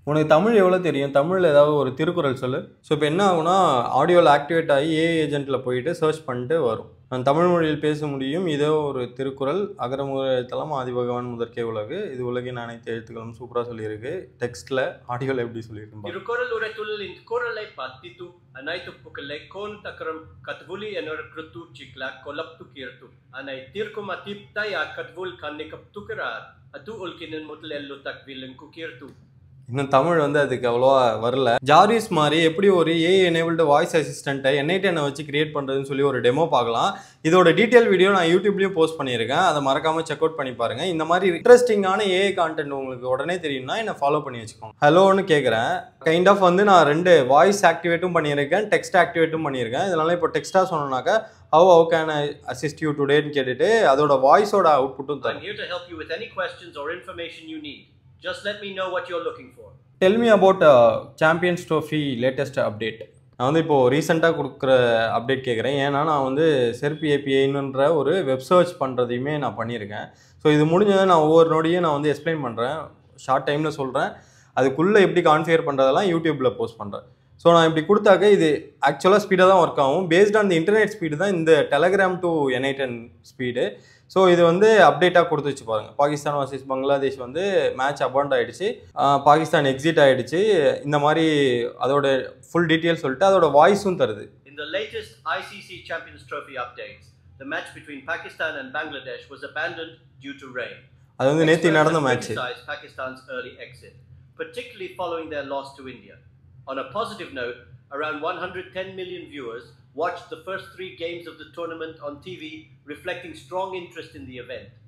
உனக்கு தமிழ் எவ்வளோ தெரியும் தமிழில் ஏதாவது ஒரு திருக்குறள் சொல்லு ஸோ இப்போ என்ன ஆகும்னா ஆடியோவில் ஆக்டிவேட் ஆகி ஏ ஏஜென்ட்டில் போயிட்டு சர்ச் பண்ணிட்டு வரும் நான் தமிழ் மொழியில் பேச முடியும் இதோ ஒரு திருக்குறள் அகரமுக எழுத்தலாம் ஆதிபகவான் முதற்கே உலகு இது உலகின் அனைத்து எழுத்துக்களும் சூப்பராக சொல்லியிருக்கு டெக்ஸ்ட்டில் ஆடியோவில் எப்படி சொல்லியிருக்கேன் பாரு. திருக்குறள் உரைத்துள்ளின் குரலை பத்தித்து அனைத்து புகழை கோன் தக்கரம் கத்வுலி என்னொரு கிருத்து சிக்லா கொலப்து கீர்த்து அனை தீர்க்கும் அதிப்தாய் ஆ கத்வுல் கன்னிகப் துக்கிறார் அது உல்கினின் முதல் எல்லு தக்விலுங்கு கீர்த்து இன்னும் தமிழ் வந்து அதுக்கு அவ்வளோவா வரல ஜாரிஸ் மாதிரி எப்படி ஒரு ஏ எனேபிள்டு வாய்ஸ் அசிஸ்டண்ட்டை என்ஐ டென்னை வச்சு கிரியேட் பண்ணுறதுன்னு சொல்லி ஒரு டெமோ பார்க்கலாம் இதோட டீட்டெயில் வீடியோ நான் யூடியூப்லேயும் போஸ்ட் பண்ணியிருக்கேன் அதை மறக்காமல் செக் அவுட் பண்ணி பாருங்கள் இந்த மாதிரி இன்ட்ரெஸ்டிங்கான ஏஐ கான்டென்ட் உங்களுக்கு உடனே தெரியும்னா என்னை ஃபாலோ பண்ணி வச்சுக்கோங்க ஹலோன்னு கேட்குறேன் கைண்ட் ஆஃப் வந்து நான் ரெண்டு வாய்ஸ் ஆக்டிவேட்டும் பண்ணியிருக்கேன் டெக்ஸ்ட் ஆக்டிவேட்டும் பண்ணியிருக்கேன் இதனால இப்போ டெக்ஸ்ட்டாக சொன்னோன்னாக்கா how how can I assist you டுடேன்னு கேட்டுட்டு அதோட வாய்ஸோட அவுட்புட்டும் I'm தரும் here to help you with any questions or information you need. Just let me know what you're looking for. Tell me about Champions Trophy latest update நான் வந்து இப்போது ரீசெண்டாக கொடுக்குற update கேட்குறேன் ஏன்னா நான் வந்து செர்பி ஏபிஐன்ற ஒரு வெப் சர்ச் பண்ணுறதையுமே நான் பண்ணியிருக்கேன் ஸோ இது முடிஞ்சதை நான் ஒவ்வொரு நோடியும் நான் வந்து எக்ஸ்பிளைன் பண்ணுறேன் ஷார்ட் டைமில் சொல்கிறேன் அதுக்குள்ளே எப்படி கான்ஃபிகர் பண்ணுறதெல்லாம் யூடியூப்பில் போஸ்ட் பண்ணுறேன் ஸோ நான் இப்படி கொடுத்தாக்க இது ஆக்சுவலாக ஸ்பீடாக தான் ஒர்க் ஆகும் based on the internet speed தான் இந்த டெலகிராம் டு என்ஐட்டன் ஸ்பீடு ஸோ இது வந்து அப்டேட்டாக கொடுத்து வச்சு பாருங்க பாகிஸ்தான் வர்சஸ் பங்களாதேஷ் வந்து மேட்ச் அபாண்ட் ஆயிடுச்சு ஆஹ் பாகிஸ்தான் எக்ஸிட் ஆயிடுச்சு இந்த மாதிரி அதோட ஃபுல் டீட்டெயில் சொல்லிட்டு அதோட வாய்ஸும் தருது In the latest ICC Champions Trophy updates, the match between Pakistan and Bangladesh was abandoned due to rain. அது வந்து நேற்று Experts நடந்த have match criticized Pakistan's early exit, particularly following their loss to India. On a positive note, around 110 million viewers watched the first three games of the tournament on TV, reflecting strong interest in the event.